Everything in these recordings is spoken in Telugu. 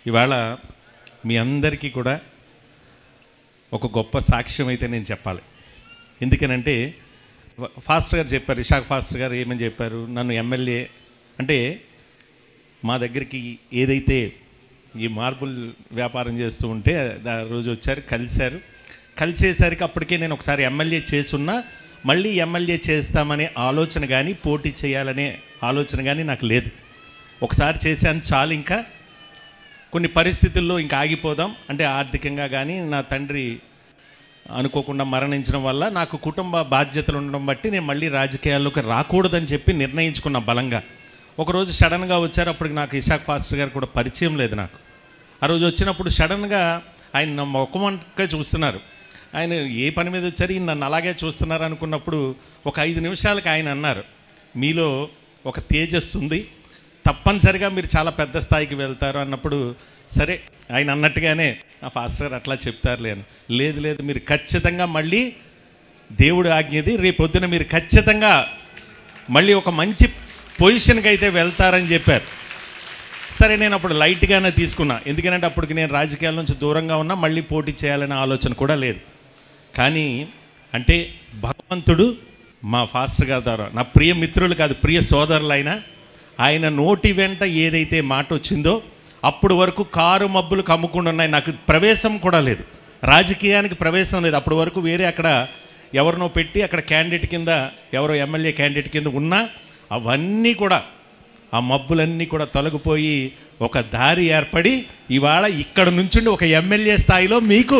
ఇవాళ మీ అందరికీ కూడా ఒక గొప్ప సాక్ష్యం అయితే నేను చెప్పాలి ఎందుకనంటే ఫ- ఫాస్టర్ గారు చెప్పారు ఇషాక్ ఫాస్టర్ గారు ఏమని చెప్పారు నన్ను ఎమ్మెల్యే అంటే మా దగ్గరికి ఏదైతే ఈ మార్బుల్ వ్యాపారం చేస్తూ ఉంటే ఆ రోజు వచ్చారు కలిశారు కలిసేసరికి అప్పటికే నేను ఒకసారి ఎమ్మెల్యే చేసున్నా మళ్ళీ ఎమ్మెల్యే చేస్తామనే ఆలోచన కానీ పోటీ చేయాలనే ఆలోచన కానీ నాకు లేదు ఒకసారి చేశాను చాలు ఇంకా కొన్ని పరిస్థితుల్లో ఇంకా ఆగిపోదాం అంటే ఆర్థికంగా కానీ నా తండ్రి అనుకోకుండా మరణించడం వల్ల నాకు కుటుంబ బాధ్యతలు ఉండడం బట్టి నేను మళ్ళీ రాజకీయాల్లోకి రాకూడదని చెప్పి నిర్ణయించుకున్న బలంగా ఒకరోజు సడన్గా వచ్చారు అప్పటికి నాకు ఇషాక్ ఫాస్టర్ గారు కూడా పరిచయం లేదు నాకు ఆ రోజు వచ్చినప్పుడు సడన్గా ఆయన నా ముఖమంటగా చూస్తున్నారు ఆయన ఏ పని మీద వచ్చారు ఈయన నన్ను అలాగే చూస్తున్నారు అనుకున్నప్పుడు ఒక ఐదు నిమిషాలకు ఆయన అన్నారు మీలో ఒక తేజస్సు ఉంది తప్పనిసరిగా మీరు చాలా పెద్ద స్థాయికి వెళ్తారు అన్నప్పుడు సరే ఆయన అన్నట్టుగానే ఆ ఫాస్టర్ గారు అట్లా చెప్తారులే అని లేదు లేదు మీరు ఖచ్చితంగా మళ్ళీ దేవుడు ఆజ్ఞది రేపొద్దున మీరు ఖచ్చితంగా మళ్ళీ ఒక మంచి పొజిషన్కి అయితే వెళ్తారని చెప్పారు సరే నేను అప్పుడు లైట్గానే తీసుకున్నా ఎందుకంటే అప్పటికి నేను రాజకీయాల నుంచి దూరంగా ఉన్నా మళ్ళీ పోటీ చేయాలనే ఆలోచన కూడా లేదు కానీ అంటే భగవంతుడు మా ఫాస్టర్ గారి ద్వారా నా ప్రియ మిత్రులు కాదు ప్రియ సోదరులైనా ఆయన నోటి వెంట ఏదైతే మాట వచ్చిందో అప్పుడు వరకు కారు మబ్బులు కమ్ముకుండా ఉన్నాయి నాకు ప్రవేశం కూడా లేదు రాజకీయానికి ప్రవేశం లేదు అప్పటి వరకు వేరే అక్కడ ఎవరినో పెట్టి అక్కడ క్యాండిడేట్ కింద ఎవరో ఎమ్మెల్యే క్యాండిడేట్ కింద ఉన్నా అవన్నీ కూడా ఆ మబ్బులన్నీ కూడా తొలగిపోయి ఒక దారి ఏర్పడి ఇవాళ ఇక్కడ నుంచుండి ఒక ఎమ్మెల్యే స్థాయిలో మీకు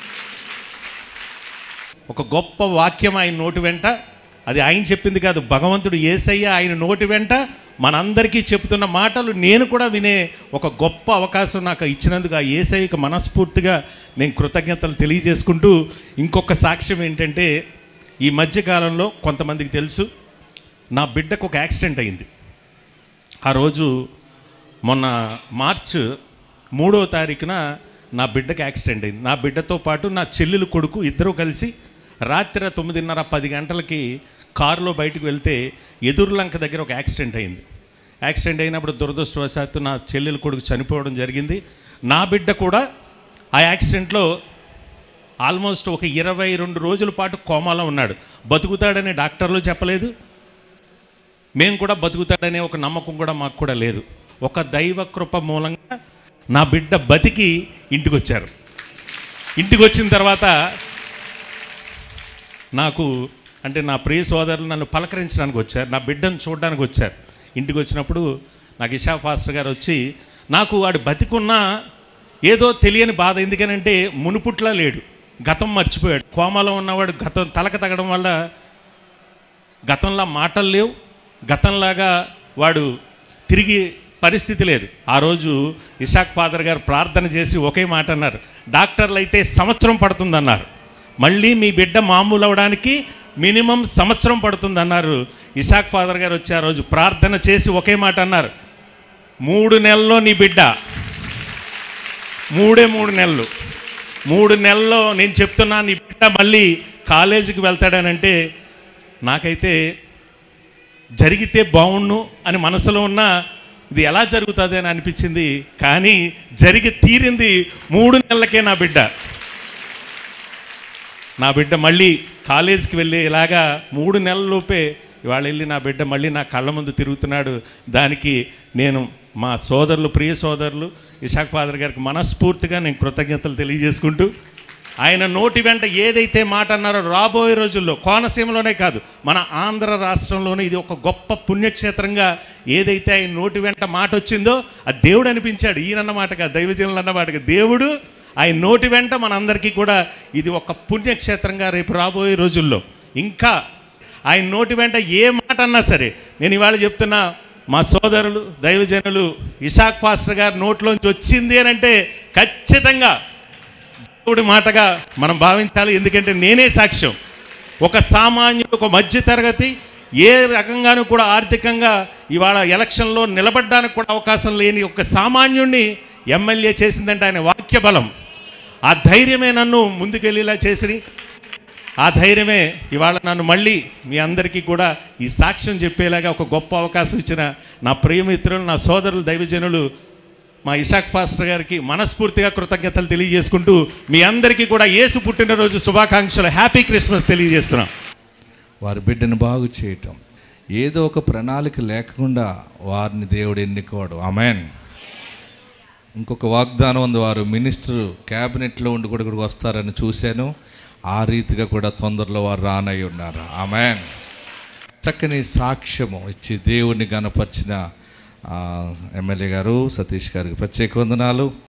ఒక గొప్ప వాక్యం ఆయన నోటి వెంట అది ఆయన చెప్పింది కాదు భగవంతుడు ఏసయ్య ఆయన నోటి వెంట మనందరికీ చెప్తున్న మాటలు నేను కూడా వినే ఒక గొప్ప అవకాశం నాకు ఇచ్చినందుకు ఆ ఏసయ్యకి మనస్ఫూర్తిగా నేను కృతజ్ఞతలు తెలియజేసుకుంటూ ఇంకొక సాక్ష్యం ఏంటంటే ఈ మధ్యకాలంలో కొంతమందికి తెలుసు నా బిడ్డకు ఒక యాక్సిడెంట్ అయింది ఆ రోజు మొన్న మార్చ్ మూడో తారీఖున నా బిడ్డకి యాక్సిడెంట్ అయింది నా బిడ్డతో పాటు నా చెల్లెలు కొడుకు ఇద్దరు కలిసి రాత్రి తొమ్మిదిన్నర పది గంటలకి కారులో బయటకు వెళ్తే ఎదురులంక దగ్గర ఒక యాక్సిడెంట్ అయింది యాక్సిడెంట్ అయినప్పుడు దురదృష్టవశాత్తు నా చెల్లెలు కొడుకు చనిపోవడం జరిగింది నా బిడ్డ కూడా ఆ యాక్సిడెంట్లో ఆల్మోస్ట్ ఒక ఇరవై రెండు రోజుల పాటు కోమాలో ఉన్నాడు బతుకుతాడని డాక్టర్లు చెప్పలేదు మేము కూడా బతుకుతాడనే ఒక నమ్మకం కూడా మాకు కూడా లేదు ఒక దైవ కృప మూలంగా నా బిడ్డ బతికి ఇంటికి వచ్చారు ఇంటికి వచ్చిన తర్వాత నాకు అంటే నా ప్రియ సోదరులు నన్ను పలకరించడానికి వచ్చారు నా బిడ్డను చూడడానికి వచ్చారు ఇంటికి వచ్చినప్పుడు నాకు ఇషా ఫాస్టర్ గారు వచ్చి నాకు వాడు బతికున్నా ఏదో తెలియని బాధ ఎందుకనంటే మునుపుట్లా లేడు గతం మర్చిపోయాడు కోమాలో ఉన్నవాడు గతం తలక తగ్గడం వల్ల గతంలో మాటలు లేవు గతంలాగా వాడు తిరిగి పరిస్థితి లేదు ఆ రోజు ఇషాక్ ఫాదర్ గారు ప్రార్థన చేసి ఒకే మాట అన్నారు డాక్టర్లు అయితే సంవత్సరం పడుతుందన్నారు మళ్ళీ మీ బిడ్డ మామూలు అవడానికి మినిమం సంవత్సరం పడుతుందన్నారు ఇషాక్ ఫాదర్ గారు వచ్చి ఆ రోజు ప్రార్థన చేసి ఒకే మాట అన్నారు మూడు నెలల్లో నీ బిడ్డ మూడే మూడు నెలలు మూడు నెలల్లో నేను చెప్తున్నా నీ బిడ్డ మళ్ళీ కాలేజీకి వెళ్తాడనంటే నాకైతే జరిగితే బాగుండు అని మనసులో ఉన్న ఇది ఎలా జరుగుతుంది అని అనిపించింది కానీ జరిగి తీరింది మూడు నెలలకే నా బిడ్డ నా బిడ్డ మళ్ళీ కాలేజీకి వెళ్ళి ఇలాగా మూడు నెలలలోపే ఇవాళ వెళ్ళి నా బిడ్డ మళ్ళీ నా కళ్ళ ముందు తిరుగుతున్నాడు దానికి నేను మా సోదరులు ప్రియ సోదరులు ఇషాక్ ఫాదర్ గారికి మనస్ఫూర్తిగా నేను కృతజ్ఞతలు తెలియజేసుకుంటూ ఆయన నోటి వెంట ఏదైతే మాట అన్నారో రాబోయే రోజుల్లో కోనసీమలోనే కాదు మన ఆంధ్ర రాష్ట్రంలోనే ఇది ఒక గొప్ప పుణ్యక్షేత్రంగా ఏదైతే ఆయన నోటి వెంట మాట వచ్చిందో అది దేవుడు అనిపించాడు ఈయనన్న మాట కాదు దైవజనులు అన్న మాట కాదు దేవుడు ఆయన నోటి వెంట మనందరికీ కూడా ఇది ఒక పుణ్యక్షేత్రంగా రేపు రాబోయే రోజుల్లో ఇంకా ఆయన నోటి వెంట ఏ మాట అన్నా సరే నేను ఇవాళ చెప్తున్నా మా సోదరులు దైవజనులు ఇషాక్ ఫాస్టర్ గారి నోట్లోంచి వచ్చింది అని అంటే ఖచ్చితంగా దేవుడి మాటగా మనం భావించాలి ఎందుకంటే నేనే సాక్ష్యం ఒక సామాన్యుడు ఒక మధ్య తరగతి ఏ రకంగానూ కూడా ఆర్థికంగా ఇవాళ ఎలక్షన్లో నిలబడడానికి కూడా అవకాశం లేని ఒక సామాన్యుడిని ఎమ్మెల్యే చేసిందంటే ఆయన వాక్య బలం ఆ ధైర్యమే నన్ను ముందుకెళ్ళేలా చేసి ఆ ధైర్యమే ఇవాళ నన్ను మళ్ళీ మీ అందరికీ కూడా ఈ సాక్ష్యం చెప్పేలాగా ఒక గొప్ప అవకాశం ఇచ్చిన నా ప్రియమిత్రులు నా సోదరులు దైవజనులు మా ఇషాక్ ఫాస్టర్ గారికి మనస్ఫూర్తిగా కృతజ్ఞతలు తెలియజేసుకుంటూ మీ అందరికీ కూడా యేసు పుట్టినరోజు శుభాకాంక్షలు హ్యాపీ క్రిస్మస్ తెలియజేస్తున్నాం వారి బిడ్డను బాగు చేయటం ఏదో ఒక ప్రణాళిక లేకుండా వారిని దేవుడు ఎన్నుకోవడం ఆమెన్ ఇంకొక వాగ్దానం ఉంది వారు మినిస్టర్ క్యాబినెట్లో ఉండి కూడా ఇక్కడికి వస్తారని చూశాను ఆ రీతిగా కూడా తొందరలో వారు రానై ఉన్నారు ఆమెన్ చక్కని సాక్ష్యము ఇచ్చి దేవుణ్ణి గనపరిచిన ఆ, ఎమ్మెల్యే గారు సతీష్ గారికి ప్రత్యేక వందనాలు